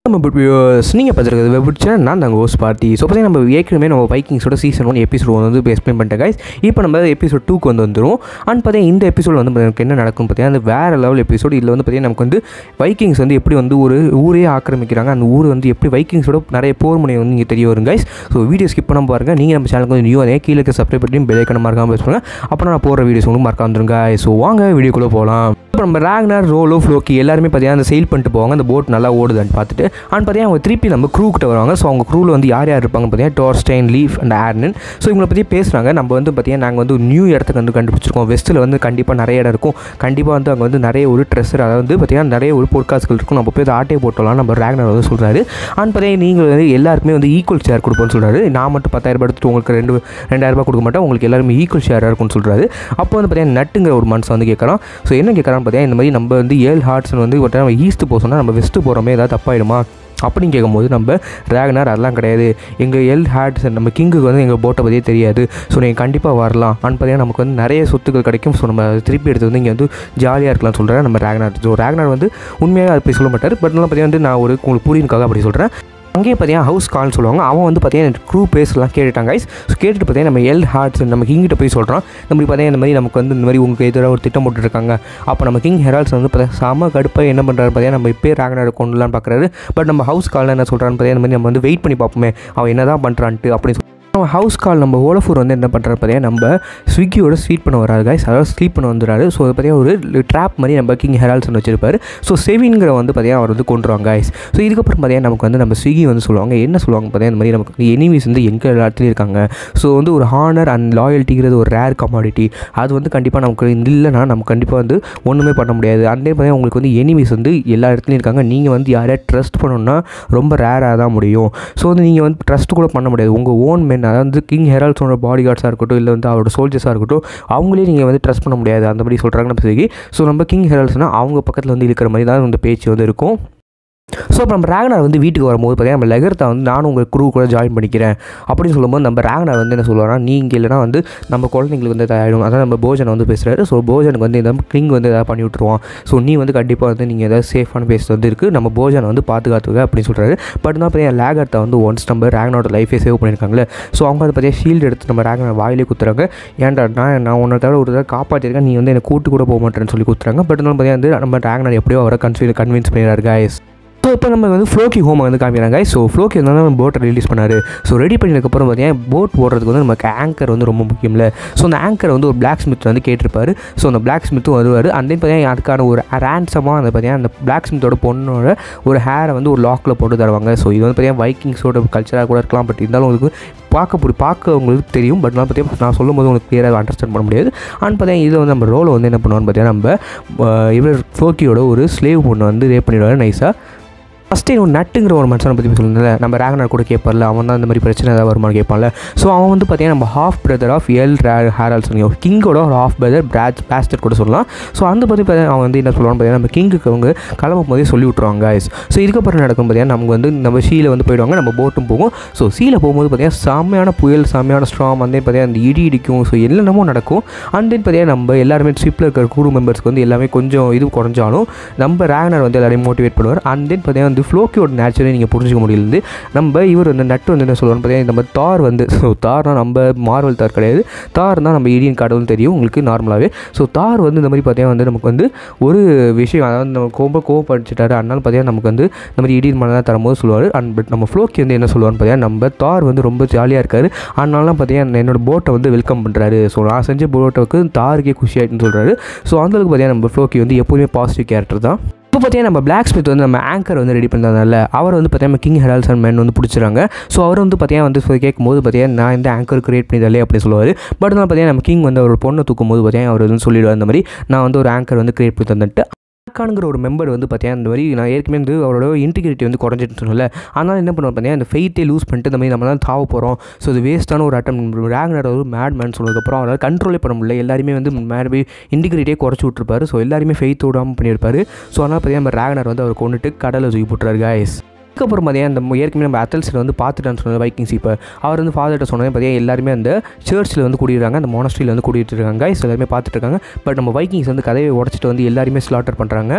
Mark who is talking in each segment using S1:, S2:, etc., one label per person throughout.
S1: நம்ம வியூவர்ஸ் நீங்கள் பார்த்துருக்கிறது web channel நான் நாங்கள் ஹோஸ்ட் பார்ட்டி ஸோ பார்த்தீங்கன்னா நம்ம ஏற்கனவே நம்ம வைக்கிங்ஸோட சீசன் ஒன் எபிசோட் ஒன் வந்து எக்ஸ்பிளைன் பண்ணிட்டேன் guys இப்போ நம்ம எபிசோட் டூக்கு வந்து வந்துடும் அண்ட் பார்த்தீங்கன்னா இந்த எபிசோட் வந்து நமக்கு என்ன நடக்கும் பார்த்தீங்கன்னா அந்த வேறு லெவல் எபிசோட் இதில் வந்து பார்த்தீங்கன்னா நமக்கு வந்து வைக்கிங்ஸ் வந்து எப்படி வந்து ஒரு ஊரே ஆக்கிரமிக்கிறாங்க அந்த ஊர் வந்து எப்படி வைக்கிங்ஸோட நிறைய போர் முனை வந்து நீங்கள் தெரிய வரும் guys ஸோ வீடியோ ஸ்கிப் பண்ண பாருங்கள் நீங்கள் நம்ம சேனலுக்கு வந்து நியூ அதே கீழே சப்ஸ்கிரைப் பண்ணி பெல் ஐக்கனை மறக்காமல் பேசுவாங்க அப்புறம் நான் போகிற வீடியோஸ் உங்களுக்கு மறக்காம வந்துருங்க ஸோ வாங்க வீடியோக்குள்ளே போகலாம் இப்போ நம்ம ராக்னர் ரோலோ ஃப்ளோக்கி எல்லாருமே பார்த்தீங்கன்னா அந்த செயில் பண்ணிட்டு போவாங்க அந்த போட் நல்லா ஓடுதுன்னு பார்த்துட்டு அண்ட் பார்த்தீங்கன்னா அவங்க திருப்பி நம்ம க்ரூ கிட்ட வருவாங்க ஸோ அவங்க க்ரூவில் வந்து யார் யார் இருப்பாங்க பார்த்தீங்கன்னா Torstein Leif and Arne so இவங்களை பற்றி பேசுகிறாங்க நம்ம வந்து பார்த்தீங்கன்னா நாங்கள் வந்து நியூ இடத்துக்கு வந்து கண்டுபிடிச்சிருக்கோம் வெஸ்ட்டில் வந்து கண்டிப்பாக நிறைய இடம் இருக்கும் கண்டிப்பாக வந்து அங்கே வந்து நிறைய ஒரு ட்ரெஸ்ஸர் அதாவது வந்து பார்த்தீங்கன்னா நிறைய ஒரு பொற்காசுகள் இருக்கும் நம்ம போய் அதை ஆட்டையை போட்டலாம் நம்ம ராக்னர் வந்து சொல்கிறாரு அண்ட் பார்த்தீங்கன்னா நீங்கள் வந்து எல்லாருக்குமே வந்து ஈக்குவல் ஷேர் கொடுப்போம்னு சொல்கிறாரு நான் மட்டும் பத்தாயிரம் ரூபாய் எடுத்துட்டு உங்களுக்கு ரெண்டு ரெண்டாயிரம் ரூபாய் கொடுக்க மாட்டேன் உங்களுக்கு எல்லாருமே ஈக்குவல் ஷேராக இருக்கும்னு சொல்கிறாரு அப்போ வந்து பார்த்தீங்கன்னா நட்டுங்கிற ஒரு மனுஷன் வந்து கேட்குறான் ஸோ என்ன கேட்குறான்னு பார்த்தீங்கன்னா இந்த மாதிரி நம்ம வந்து ஏழு ஹார்ட்ஸ் வந்து ஒரு time நம்ம ஈஸ்ட் போக சொன்னால் நம்ம வெஸ்ட்டு போகிறோமே ஏதாவது தப்பாயிடுமா அப்படின்னு கேட்கும்போது நம்ம டிராகனார் அதெல்லாம் கிடையாது எங்கள் எல் ஹேட்ஸ் நம்ம கிங்குக்கு வந்து எங்கள் போட்டை பற்றியே தெரியாது ஸோ நீங்கள் கண்டிப்பாக வரலாம் அண்ட் பார்த்தீங்கன்னா நமக்கு வந்து நிறைய சொத்துக்கள் கிடைக்கும் ஸோ நம்ம திருப்பி எடுத்து வந்து இங்கே வந்து ஜாலியாக இருக்கலாம் சொல்கிறேன் நம்ம ரேகனார் ஸோ ரேகனார் வந்து உண்மையாக அப்படி சொல்ல மாட்டார் பட் நல்லா பார்த்தீங்கன்னா வந்து நான் ஒரு உங்களுக்கு புரியுனுக்காக அப்படி சொல்கிறேன் அங்கேயே பார்த்தீங்கன்னா ஹவுஸ் கால்னு சொல்லுவாங்க அவன் வந்து பார்த்தீங்கன்னா க்ரூ பேஸ்லாம் கேட்டுட்டாங்க guys ஸோ கேட்டுட்டு பார்த்தீங்கன்னா நம்ம எல் ஹார்ட்ஸ் நம்ம கிங்கிட்ட போய் சொல்கிறான் இந்த மாதிரி பார்த்தீங்கன்னா இந்த மாதிரி நமக்கு வந்து இந்த மாதிரி உங்களுக்கு எதிராக ஒரு திட்டம் போட்டுருக்காங்க அப்போ நம்ம கிங் ஹெரால்ஸ் வந்து பார்த்தீங்கன்னா செம கடுப்பாக என்ன பண்ணுறாரு பார்த்தீங்கன்னா நம்ம இப்போ ராகனார் கொண்டுலான்னு பார்க்குறாரு பட் நம்ம ஹவுஸ் காலில் என்ன சொல்கிறான்னு பார்த்தீங்கன்னா இந்த மாதிரி நம்ம வந்து வெயிட் பண்ணி பார்ப்போமே அவன் என்ன தான் பண்ணுறான்ட்டு அப்படின்னு சொல்லி நம்ம ஹவுஸ் கால் நம்ம ஓலஃபூர் வந்து என்ன பண்ணுறாரு பார்த்தீங்கன்னா நம்ம ஸ்விக்கியோட ஸ்வீட் பண்ண வராரு guys அதாவது ஸ்லீப் பண்ண வந்துடுறாரு ஸோ அது பார்த்தீங்கன்னா ஒரு ட்ராப் மாதிரி நம்ம கிங் ஹெரால்ஸ் வச்சிருப்பாரு ஸோ செவின்கிற வந்து பார்த்தீங்கன்னா அவர் வந்து கொண்டுருவாங்க guys ஸோ இதுக்கப்புறம் பார்த்தீங்கன்னா நமக்கு வந்து நம்ம ஸ்விக்கி வந்து சொல்லுவாங்க என்ன சொல்லுவாங்க பார்த்தீங்கன்னா இந்த மாதிரி நமக்கு எனிமீஸ் வந்து எங்கே இடத்துலையும் இருக்காங்க ஸோ வந்து ஒரு ஹானர் அண்ட் லாயல்ட்டிங்கிறது ஒரு ரேர் கமாடிட்டி அது வந்து கண்டிப்பாக நமக்கு இல்லைன்னா நம்ம கண்டிப்பாக வந்து ஒன்றுமே பண்ண முடியாது அதே பார்த்தீங்கன்னா உங்களுக்கு வந்து எனிமீஸ் வந்து எல்லா இடத்துலையும் இருக்காங்க நீங்கள் வந்து யாரையா ட்ரஸ்ட் பண்ணணும்னா ரொம்ப ரேராக தான் முடியும் ஸோ வந்து நீங்கள் வந்து ட்ரஸ்ட் கூட பண்ண முடியாது உங்கள் ஓன் மென் அதாவது கிங் ஹெரால்ஸோட பாடி கார்ட்ஸாக இருக்கட்டும் இல்லை வந்து அவரோட சோல்ஜர்ஸாக இருக்கட்டும் அவங்களே நீங்கள் வந்து ட்ரஸ்ட் பண்ண முடியாது அந்த மாதிரி சொல்கிறாங்க நம்ம சரி ஸோ நம்ம கிங் ஹெரால்ஸ்னால் அவங்க பக்கத்தில் வந்து இருக்கிற மாதிரி தான் இந்த பேச்சு வந்து இருக்கும் ஸோ அப்போ நம்ம ரேகனார் வந்து வீட்டுக்கு வரும்போது பார்த்தீங்கன்னா நம்ம லெகர்த்தா வந்து நானும் உங்கள் குரூ கூட ஜாயின் பண்ணிக்கிறேன் அப்படின்னு சொல்லும்போது நம்ம ரேகனார் வந்து என்ன சொல்லுவார்னா நீங்கள் இல்லைனா வந்து நம்ம குழந்தைங்களுக்கு வந்து ஆகிடும் அதான் நம்ம போஜன் வந்து பேசுகிறாரு ஸோ போஜனுக்கு வந்து இந்த கிங் வந்து எதாவது பண்ணி விட்ருவான் ஸோ நீ வந்து கண்டிப்பாக வந்து நீங்கள் ஏதாவது சேஃபான பேஸ் வந்து இருக்குது நம்ம போஜனை வந்து பாதுகாத்துக்க அப்படின்னு சொல்கிறாரு பட் தான் பார்த்தீங்கன்னா லேகர்த்தா வந்து ஒன்ஸ் நம்ம ரேகனோட லைஃபே சேவ் பண்ணியிருக்காங்களே ஸோ அவங்க வந்து பார்த்தீங்கன்னா ஷீல்டு எடுத்து நம்ம ரேகனார் வாயிலே குத்துறாங்க ஏன்டா நான் நான் உன்னை தவிர ஒரு தடவை காப்பாற்றிருக்கேன் நீ வந்து என்னை கூட்டு கூட போக மாட்டேன்னு சொல்லி குத்துறாங்க பட் இருந்தாலும் பார்த்தீங்கன்னா வந்து நம்ம ரேகனார் எப்படியோ அவரை கன்வின்ஸ் கன்வின்ஸ் பண்ணிடுறாரு guys ஸோ இப்போ நம்ம வந்து ஃப்ளோக்கி ஹோமை வந்து காமிக்கிறாங்க ஸோ ஃப்ளோக்கி வந்து நம்ம போட்டை ரிலீஸ் பண்ணார் ஸோ ரெடி பண்ணதுக்கப்புறம் பார்த்தீங்கன்னா போட் ஓடுறதுக்கு வந்து நமக்கு ஆங்கர் வந்து ரொம்ப முக்கியமில்ல ஸோ அந்த ஆங்கர் வந்து ஒரு பிளாக் ஸ்மித் வந்து கேட்டிருப்பாரு ஸோ அந்த பிளாக் ஸ்மித்தும் வருவார் அந்த பார்த்தீங்கன்னா அதுக்கான ஒரு ரேன்சமாக அந்த பார்த்தீங்கன்னா அந்த பிளாக் ஸ்மித்தோட பொண்ணோட ஒரு ஹேரை வந்து ஒரு லாக்கில் போட்டு தருவாங்க ஸோ இது வந்து பார்த்தீங்கன்னா வைக்கிங்ஸோட கல்ச்சராக கூட இருக்கலாம் பட் இருந்தாலும் உங்களுக்கு பார்க்க புரி பார்க்க உங்களுக்கு தெரியும் பட் நான் பார்த்தீங்கன்னா நான் சொல்லும் போது உங்களுக்கு கிளியராக அண்டர்ஸ்டாண்ட் பண்ண முடியாது அண்ட் பார்த்தீங்கன்னா இதில் வந்து நம்ம ரோலை வந்து என்ன பண்ணுவோம்னு பார்த்தீங்கன்னா நம்ம அஹ், இவர் ஃப்ளோக்கியோட ஒரு ஸ்லேவ் பொண்ணு வந்து ரேப் பண்ணிடுவார் நைஸாக ஃபஸ்ட்டு ஒரு நட்டுங்கிற ஒரு மனுஷனை பற்றி சொல்லுங்கள் நம்ம ரேகனார் கூட கேட்பார்ல அவன் தான் இந்த மாதிரி பிரச்சனை ஏதாவது வருமானு கேட்பான்ல ஸோ அவன் வந்து பார்த்தீங்கன்னா நம்ம half brother of Earl Harald சொன்னீங்க கிங்கோட ஒரு ஹாஃப் பிரதர் பிராட் பேஸ்டர் கூட சொல்லலாம் ஸோ அந்த பற்றி பார்த்தீங்கன்னா அவன் வந்து என்ன சொல்லுவான்னு பார்த்தீங்கன்னா நம்ம கிங்குக்கு அவங்க கிளம்பும் போதே சொல்லி விட்ருவாங்க guys ஸோ இதுக்கப்புறம் நடக்கும் பார்த்தீங்கன்னா நமக்கு வந்து நம்ம சீல வந்து போயிடுவாங்க நம்ம போட்டும் போகும் ஸோ சீல போகும்போது பார்த்தீங்கன்னா செம்மையான புயல் செம்மையான ஸ்ட்ராம் வந்து பார்த்தீங்கன்னா அந்த இடி இடிக்கும் ஸோ என்னென்னமோ நடக்கும் அண்ட் தென் பார்த்தீங்கன்னா நம்ம எல்லாருமே ட்ரிப்பில் இருக்கிற குரூ மெம்பர்ஸ்க்கு வந்து எல்லாமே கொஞ்சம் இது குறைஞ்சாலும் நம்ம ரேகனர் வந்து எல்லாரையும் மோட்டிவேட் பண்ணுவார் அண்ட் தென் பார்த்தீங்கன்னா வந்து ஃப்ளோக்கியோட நேச்சரை நீங்கள் புரிஞ்சுக்க முடியல நம்ம இவர் வந்து நட்டு வந்து என்ன சொல்லுவார்னு பார்த்தீங்கன்னா நம்ம தார் வந்து ஸோ தார்னா நம்ம மார்வல் தார் கிடையாது தார் தான் நம்ம இடியன் கடவுள் தெரியும் உங்களுக்கு நார்மலாகவே ஸோ தார் வந்து இந்த மாதிரி பார்த்தீங்கன்னா வந்து நமக்கு வந்து ஒரு விஷயம் அதாவது நம்ம கோம்ப கோவப்படிச்சிட்டாரு அதனால பார்த்தீங்கன்னா நமக்கு வந்து இந்த மாதிரி இடியன் மனதாக தரும்போது சொல்லுவார் அண்ட் பட் நம்ம ஃப்ளோக்கி வந்து என்ன சொல்லுவார்னு பார்த்தீங்கன்னா நம்ம தார் வந்து ரொம்ப ஜாலியாக இருக்காரு அதனால பார்த்தீங்கன்னா என்னோட போட்டை வந்து வெல்கம் பண்ணுறாரு ஸோ நான் செஞ்ச போட்டோக்கு தாருக்கே குஷி ஆகிட்டுன்னு சொல்கிறாரு ஸோ அந்தளவுக்கு பார்த்தீங்கன்னா நம்ம ஃப்ளோக்கி வந்து எப்போதுமே பாசிட்டிவ் கேரக்டர் தான் இப்போ பார்த்தீங்கன்னா நம்ம பிளாக் ஸ்மித் வந்து நம்ம ஆங்கர் வந்து ரெடி பண்ணதுனால அவர் வந்து பார்த்தீங்கன்னா கிங் ஹெரால்ஸ் அண்ட் மேன் வந்து பிடிச்சிறாங்க ஸோ அவர் வந்து பார்த்தீங்கன்னா வந்து சொல்லி கேட்கும்போது பார்த்தீங்கன்னா நான் இந்த ஆங்கர் கிரியேட் பண்ணிதாலே அப்படி சொல்லுவார் பட் வந்து பார்த்தீங்கன்னா நம்ம கிங் வந்து அவர் பொண்ணை தூக்கும் போது பார்த்தீங்கன்னா அவர் வந்து சொல்லிடுவார் இந்த மாதிரி நான் வந்து ஒரு ஆங்கர் வந்து கிரியேட் பண்ணி தந்துட்டு அக்கானுங்கிற ஒரு மெம்பர் வந்து பார்த்தீங்கன்னா இந்த மாதிரி நான் ஏற்கனவே வந்து அவரோட இன்டிகிரிட்டி வந்து குறைஞ்சிட்டு சொன்னல அதனால் என்ன பண்ணுவோம் பார்த்தீங்கன்னா அந்த ஃபெய்ட்டே லூஸ் பண்ணிட்டு இந்த மாதிரி நம்ம தான் தாவ போகிறோம் ஸோ இது வேஸ்ட்டான ஒரு அட்டம் ரேக்னர் ஒரு மேட் மேன் சொன்னதுக்கப்புறம் அவரால் கண்ட்ரோலே பண்ண முடியல எல்லாருமே வந்து மேட் போய் இன்டிகிரிட்டியே குறைச்சி விட்ருப்பாரு ஸோ எல்லாருமே ஃபெய்த் விடாமல் பண்ணியிருப்பாரு ஸோ அதனால் பார்த்தீங்கன்னா நம்ம ரேக்னர் வந்து அவர் கொண்டுட்டு கடலை தூக்கி போட்டுறாரு guys அதுக்கப்புறம் பார்த்தீங்கன்னா அந்த ஏற்கனவே நம்ம அத்தல்ஸில் வந்து பார்த்துட்டான்னு சொன்னது வைக்கிங்ஸ் இப்போ அவர் வந்து ஃபாதர்கிட்ட சொன்னது பார்த்தீங்கன்னா எல்லாருமே அந்த சர்ச்சில் வந்து கூடிடுறாங்க அந்த மோனஸ்ட்ரியில் வந்து கூடிட்டு இருக்காங்க guys எல்லாருமே பார்த்துட்டு இருக்காங்க பட் நம்ம வைக்கிங்ஸ் வந்து கதையை உடச்சிட்டு வந்து எல்லாருமே ஸ்லாட்டர் பண்ணுறாங்க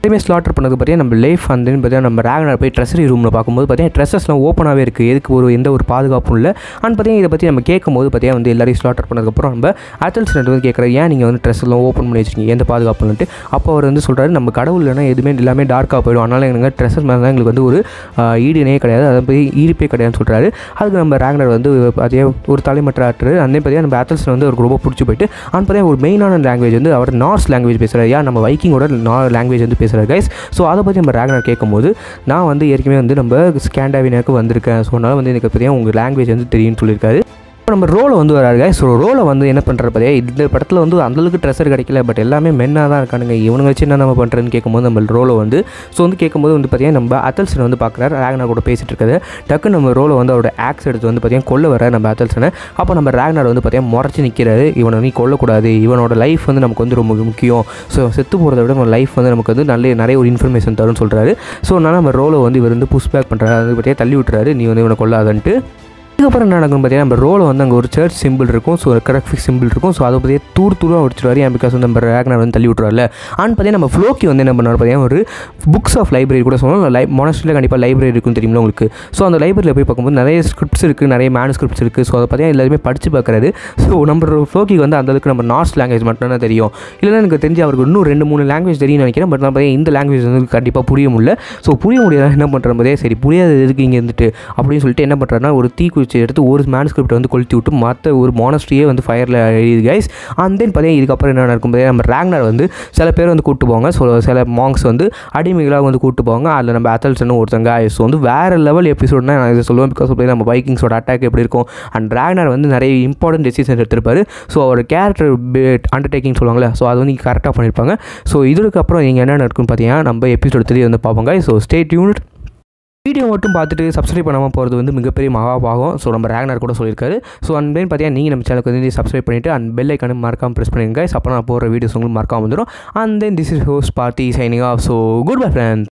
S1: எல்லாத்தையுமே ஸ்லாட்டர் பண்ணது பார்த்தீங்கன்னா நம்ம லைஃப் அந்த பார்த்தீங்கன்னா நம்ம ரேகனர் போய் ட்ரெஸரி ரூமில் பார்க்கும்போது பார்த்தீங்கன்னா ட்ரெஸ்ஸஸ்லாம் ஓப்பனாகவே இருக்குது எதுக்கு ஒரு எந்த ஒரு பாதுகாப்பும் இல்லை அண்ட் பார்த்தீங்கன்னா இதை பற்றி நம்ம கேட்கும்போது பார்த்தீங்கன்னா வந்து எல்லாரையும் ஸ்லாட்டர் பண்ணதுக்கப்புறம் நம்ம அத்தல்ஸ் வந்து கேட்குறேன் ஏன் நீங்கள் வந்து ட்ரெஸ் எல்லாம் ஓப்பன் பண்ணி வச்சிருக்கீங்க எந்த பாதுகாப்புன்ட்டு அப்போ அவர் வந்து சொல்கிறாரு நம்ம கடவுள் இல்லைனா எதுவுமே எல்லாமே டார்க்காக போயிடும் அதனால் எங்களுக்கு ட்ரெஸ்ஸஸ் மேலே தான் எங்களுக்கு வந்து ஒரு ஆஹ், ஈடுனே கிடையாது அதை போய் ஈர்ப்பே கிடையாதுன்னு சொல்கிறாரு அதுக்கு நம்ம ரேக்னர் வந்து அதே ஒரு தலைமற்ற ஆற்று அந்தே பார்த்தீங்கன்னா நம்ம அத்தல்ஸ் வந்து அவருக்கு ரொம்ப பிடிச்சி போயிட்டு அண்ட் பார்த்தீங்கன்னா ஒரு மெயினான லாங்குவேஜ் வந்து அவர் நார்ஸ் லாங்குவேஜ் பேசுகிறார் ஏன் நம்ம வைக்கிங்கோட நா லாங்குவேஜ் வந்து பேசுகிறார் கைஸ் ஸோ அதை பற்றி நம்ம ரேக்னர் கேட்கும்போது நான் வந்து ஏற்கனவே வந்து நம்ம ஸ்கேண்டாவினாக்கு வந்திருக்கேன் ஸோ அதனால் வந்து எனக்கு பார்த்தீங்கன்னா உங்கள் லாங்குவேஜ் வந்து தெரியும்னு சொல்லியிருக்காரு இப்போ நம்ம ரோலை வந்து வராரு ஸோ ரோலை வந்து என்ன பண்ணுற பார்த்தியா இந்த படத்தில் வந்து அந்தளவுக்கு ட்ரெஸ்ஸர் கிடைக்கல பட் எல்லாமே மென்னாக தான் இருக்கானுங்க இவனுங்க வச்சு என்ன நம்ம பண்ணுறதுன்னு கேட்கும்போது நம்ம ரோலை வந்து ஸோ வந்து கேட்கும்போது வந்து பார்த்தீங்கன்னா நம்ம அத்தல்சன் வந்து பார்க்குறாரு ரேக்னார் கூட பேசிட்டு இருக்காது டக்கு நம்ம ரோலை வந்து அவரோட ஆக்ஸ் எடுத்து வந்து பார்த்தீங்கன்னா கொல்ல வர நம்ம அத்தல்சனை அப்போ நம்ம ரேக்னார் வந்து பார்த்தீங்கன்னா முறைச்சி நிற்கிறாரு இவனை நீ கொல்லக்கூடாது இவனோட லைஃப் வந்து நமக்கு வந்து ரொம்ப முக்கியம் ஸோ செத்து போகிறத விட நம்ம லைஃப் வந்து நமக்கு வந்து நல்ல நிறைய ஒரு இன்ஃபர்மேஷன் தரும்னு சொல்கிறாரு ஸோ அதனால் நம்ம ரோலை வந்து இவர் வந்து புஷ் பேக் பண்ணுறாரு அது பார்த்தீங்கன்னா தள்ளி விட்டுறாரு நீ வந்து இவனை கொல்லாதன்ட்டு இதுக்கப்புறம் என்ன நடக்கும் பார்த்தீங்கன்னா நம்ம ரோல வந்து அங்கே ஒரு சர்ச் சிம்பிள் இருக்கும் ஸோ கிராஃபிக் சிம்பிள் இருக்கும் ஸோ அதை பற்றியே தூர் தூரம் உடிச்சிருவாரு ஏன் பிகாஸ் வந்து நம்ம ரேக்னர் வந்து தள்ளி விட்டுருவார்ல அண்ட் பார்த்தீங்கன்னா நம்ம ஃப்ளோக்கி வந்து என்ன பண்ணுவார் பார்த்தீங்கன்னா ஒரு புக்ஸ் ஆஃப் லைப்ரரி கூட சொல்லலாம் லை மொனஸ்ட்ரியில் கண்டிப்பாக லைப்ரரி இருக்கும் தெரியுமா உங்களுக்கு ஸோ அந்த லைப்ரரியில் போய் பார்க்கும்போது நிறைய ஸ்கிரிப்ட்ஸ் இருக்குது நிறைய மேனுஸ்கிரிப்ட்ஸ் இருக்குது ஸோ அதை பார்த்தீங்கன்னா எல்லாருமே படித்து பார்க்குறாரு ஸோ நம்ம ஃப்ளோக்கிக்கு வந்து அந்த அளவுக்கு நம்ம நார்ஸ் லாங்குவேஜ் மட்டும் தான் தெரியும் இல்லைன்னா எனக்கு தெரிஞ்சு அவருக்கு இன்னும் ரெண்டு மூணு லாங்குவேஜ் தெரியும்னு நினைக்கிறேன் பட் நான் பார்த்தீங்கன்னா இந்த லாங்குவேஜ் வந்து கண்டிப்பாக புரிய முடியல ஸோ புரிய முடியாத என்ன பண்ணுற போதே சரி புரியாத எதுக்கு இங்கே இருந்துட்டு அப்படின்னு சொல்லிட்டு என்ன பண்ணுறாருன்னா ஒரு தீக்குச்சி எடுத்து ஒரு மேனுஸ்கிரிப்ட் வந்து கொளுத்தி விட்டு மற்ற ஒரு மானஸ்ட்ரியே வந்து ஃபயரில் எழுதி கைஸ் அண்ட் தென் பார்த்தீங்கன்னா இதுக்கப்புறம் என்ன நடக்கும் பார்த்தீங்கன்னா நம்ம ரேக்னர் வந்து சில பேர் வந்து கூட்டு போவாங்க ஸோ சில மாங்ஸ் வந்து அடிமைகளாக வந்து கூட்டு போவாங்க அதில் நம்ம அத்தல்ஸ்னு ஒருத்தங்க ஸோ வந்து வேறு லெவல் எபிசோட்னா நான் இதை சொல்லுவேன் பிகாஸ் நம்ம பைக்கிங்ஸோட அட்டாக் எப்படி இருக்கும் அண்ட் ரேக்னர் வந்து நிறைய இம்பார்ட்டன்ட் டெசிஷன் எடுத்திருப்பாரு ஸோ அவர் கேரக்டர் அண்டர்டேக்கிங் சொல்லுவாங்கல்ல ஸோ அது வந்து நீங்கள் கரெக்டாக பண்ணியிருப்பாங்க ஸோ இதுக்கப்புறம் நீங்கள் என்ன நடக்கும்னு பார்த்தீங்கன்னா நம்ம எபிசோட் த்ரீ வந்து பார்ப்போங்க ஸோ ஸ்டே டியூன்ட் வீடியோ மட்டும் பார்த்துட்டு சப்ஸ்கிரைப் பண்ணாமல் போகிறது வந்து மிகப்பெரிய மகாபாகம் ஸோ நம்ம ரேக்னார் கூட சொல்லியிருக்காரு ஸோ அண்ட் தென் பார்த்தீங்கன்னா நீங்கள் நம்ம சேனலுக்கு வந்து சப்ஸ்கிரைப் பண்ணிவிட்டு அண்ட் பெல் ஐக்கானு மறக்காமல் ப்ரெஸ் பண்ணிடுங்க அப்போ நான் போடுற வீடியோஸ் உங்களுக்கு மறக்காம வந்துடும் and then this is host party signing off so good bye friend